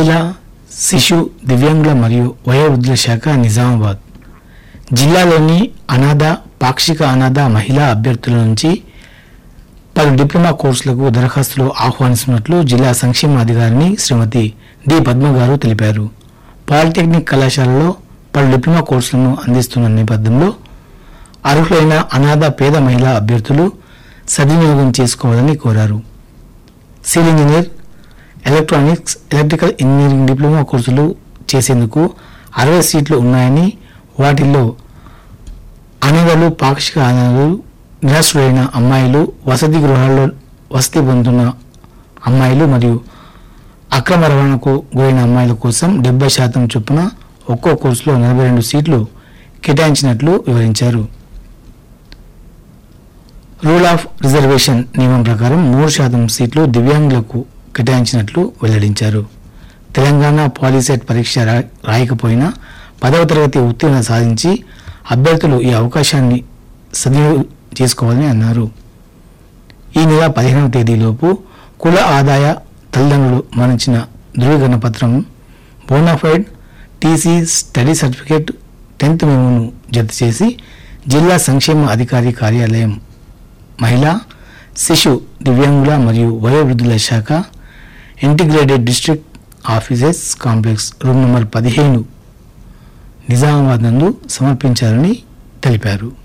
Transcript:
మహిళా శిశు దివ్యాంగుల మరియు వయోవృద్ధుల శాఖ నిజామాబాద్ జిల్లాలోని అనాథ పాక్షిక అనాథ మహిళా అభ్యర్థుల నుంచి పలు డిప్లొమా కోర్సులకు దరఖాస్తులు ఆహ్వానిస్తున్నట్లు జిల్లా సంక్షేమ అధికారిని శ్రీమతి డి పద్మ గారు తెలిపారు పాలిటెక్నిక్ కళాశాలలో పలు డిప్లొమా కోర్సులను అందిస్తున్న నేపథ్యంలో అర్హులైన అనాథ పేద మహిళా అభ్యర్థులు సద్వినియోగం చేసుకోవాలని కోరారు civil engineer electronics electrical engineering diploma కోర్సులు చేసేందుకు అరవై సీట్లు ఉన్నాయని వాటిల్లో అనాథలు పాక్షిక అనాథలు నిరాశ్రులైన అమ్మాయిలు వసతి గృహాల్లో వసతి పొందుతున్న అమ్మాయిలు మరియు అక్రమ రవాణాకు గురైన అమ్మాయిల కోసం డెబ్బై శాతం చొప్పున ఒక్కో కోర్సులో నలభై రెండు సీట్లు కేటాయించినట్లు వివరించారు రూల్ ఆఫ్ రిజర్వేషన్ నియమం ప్రకారం మూడు శాతం సీట్లు దివ్యాంగులకు కేటాయించినట్లు వెల్లడించారు తెలంగాణ పాలిసెట్ పరీక్ష రా- రాయకపోయినా పదవ తరగతి ఉత్తీర్ణ సాధించి అభ్యర్థులు ఈ అవకాశాన్ని సద్వినియోగం చేసుకోవాలని అన్నారు ఈ నెల పదిహేనవ తేదీలోపు కుల ఆదాయ తల్లిదండ్రులు మరణించిన ధృవీకరణ పత్రం bonafide TC study certificate tenth మెమోను జత చేసి జిల్లా సంక్షేమ అధికారి కార్యాలయం మహిళా శిశు దివ్యాంగుల మరియు వయోవృద్ధుల శాఖ integrated district offices complex room number పదిహేను నిజామాబాద్ నందు సమర్పించాలని తెలిపారు